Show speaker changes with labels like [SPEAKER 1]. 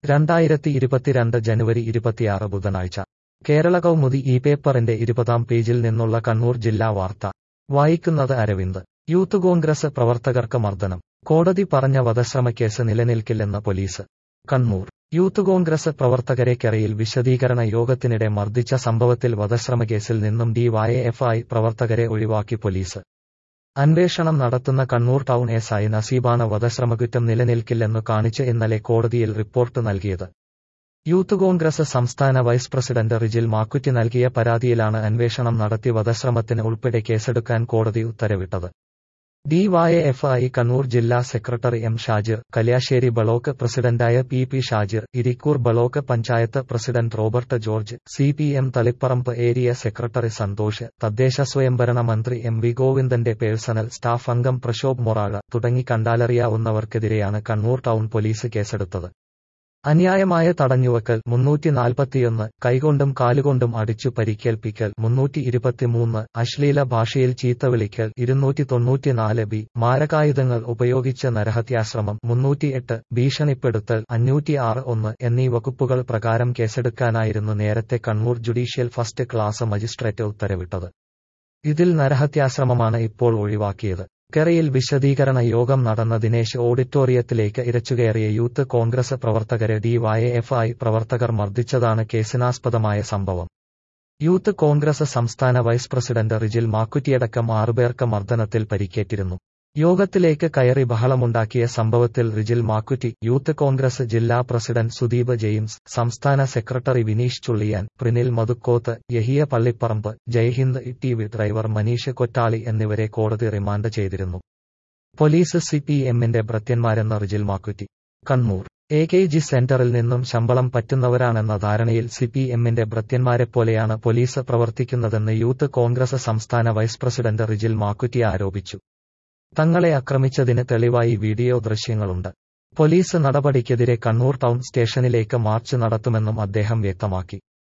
[SPEAKER 1] രണ്ടായിരത്തി ഇരുപത്തിരണ്ട് ജനുവരി ഇരുപത്തിയാറ് ബുധനാഴ്ച കേരള കൗമുദി ഈ പേപ്പറിന്റെ ഇരുപതാം പേജിൽ നിന്നുള്ള കണ്ണൂർ ജില്ലാ വാർത്ത വായിക്കുന്നത് അരവിന്ദ് യൂത്ത് കോൺഗ്രസ് പ്രവർത്തകർക്ക് മർദ്ദനം കോടതി പറഞ്ഞ വധശ്രമക്കേസ് നിലനിൽക്കില്ലെന്ന് പോലീസ് കണ്ണൂർ യൂത്ത് കോൺഗ്രസ് പ്രവർത്തകരെ കെറയിൽ വിശദീകരണ യോഗത്തിനിടെ മർദ്ദിച്ച സംഭവത്തിൽ വധശ്രമക്കേസിൽ നിന്നും ഡിവൈഎഫ്ഐ പ്രവർത്തകരെ ഒഴിവാക്കി പോലീസ് അന്വേഷണം നടത്തുന്ന കണ്ണൂർ ടൗൺ എസ് ഐ നസീബാണ് വധശ്രമകുറ്റം നിലനിൽക്കില്ലെന്നു കാണിച്ച് ഇന്നലെ കോടതിയിൽ റിപ്പോർട്ട് നൽകിയത് യൂത്ത് കോൺഗ്രസ് സംസ്ഥാന വൈസ് പ്രസിഡന്റ് റിജിൽ മാക്കുറ്റി നൽകിയ പരാതിയിലാണ് അന്വേഷണം നടത്തി വധശ്രമത്തിന് ഉൾപ്പെടെ കേസെടുക്കാൻ കോടതി ഉത്തരവിട്ടത് ഡിവൈഎഫ്ഐ കണ്ണൂർ ജില്ലാ secretary M Shajir Kalliasseri block പ്രസിഡന്റായ P P Shajir Irikkur block panchayat president Robert George C P M Thaliparamba area secretary Santhosh തദ്ദേശ സ്വയംഭരണ മന്ത്രി എം വി ഗോവിന്ദന്റെ പേഴ്സണൽ സ്റ്റാഫ് അംഗം പ്രശോഭ് മൊറാഴ തുടങ്ങി കണ്ടാലറിയാവുന്നവർക്കെതിരെയാണ് കണ്ണൂർ ടൗൺ പോലീസ് കേസെടുത്തത് അന്യായമായ തടഞ്ഞുവെക്കൽ മുന്നൂറ്റി നാൽപ്പത്തിയൊന്ന് കൈകൊണ്ടും കാലുകൊണ്ടും അടിച്ചു പരിക്കേൽപ്പിക്കൽ മുന്നൂറ്റി ഇരുപത്തിമൂന്ന് അശ്ലീല ഭാഷയിൽ ചീത്തവിളിക്കൽ ഇരുന്നൂറ്റി തൊണ്ണൂറ്റിനാല് ബി മാരകായുധങ്ങൾ ഉപയോഗിച്ച് നരഹത്യാശ്രമം മുന്നൂറ്റിയെട്ട് ഭീഷണിപ്പെടുത്തൽ അഞ്ഞൂറ്റി ആറ് ഒന്ന് എന്നീ വകുപ്പുകൾ പ്രകാരം കേസെടുക്കാനായിരുന്നു നേരത്തെ Kannur judicial first class magistrate ഉത്തരവിട്ടത് ഇതിൽ നരഹത്യാശ്രമമാണ് ഇപ്പോൾ ഒഴിവാക്കിയത് കെറയിൽ വിശദീകരണ യോഗം നടന്ന ദിനേശ് ഓഡിറ്റോറിയത്തിലേക്ക് ഇരച്ചുകയറിയ യൂത്ത് കോൺഗ്രസ് പ്രവർത്തകരെ ഡിവൈഎഫ്ഐ പ്രവർത്തകർ മർദ്ദിച്ചതാണ് കേസിനാസ്പദമായ സംഭവം യൂത്ത് കോൺഗ്രസ് സംസ്ഥാന വൈസ് പ്രസിഡന്റ് റിജിൽ മാക്കുറ്റിയടക്കം ആറുപേർക്ക് മർദ്ദനത്തിൽ പരിക്കേറ്റിരുന്നു യോഗത്തിലേക്ക് കയറി ബഹളമുണ്ടാക്കിയ സംഭവത്തിൽ റിജിൽ മാക്കുറ്റി യൂത്ത് കോൺഗ്രസ് ജില്ലാ പ്രസിഡന്റ് സുദീപ് ജെയിംസ് സംസ്ഥാന secretary Vineesh Chulliyan Prinil Mathukkoth Yahiya Pallipparambu Jaihind T V driver Maneesh Kottali എന്നിവരെ കോടതി റിമാൻഡ് ചെയ്തിരുന്നു പോലീസ് സി പി എമ്മിന്റെ ഭൃത്യന്മാരെന്ന Rijil Makkutty Kannur A K G സെന്ററിൽ നിന്നും ശമ്പളം പറ്റുന്നവരാണെന്ന ധാരണയിൽ സി പി എമ്മിന്റെ ഭൃത്യന്മാരെപ്പോലെയാണ് പോലീസ് പ്രവർത്തിക്കുന്നതെന്ന് യൂത്ത് കോൺഗ്രസ് സംസ്ഥാന വൈസ് പ്രസിഡന്റ് റിജിൽ മാക്കുറ്റി ആരോപിച്ചു തങ്ങളെ ആക്രമിച്ചതിന് തെളിവായി വീഡിയോ ദൃശ്യങ്ങളുണ്ട് പോലീസ് നടപടിക്കെതിരെ കണ്ണൂർ ടൗൺ സ്റ്റേഷനിലേക്ക് മാർച്ച് നടത്തുമെന്നും അദ്ദേഹം വ്യക്തമാക്കി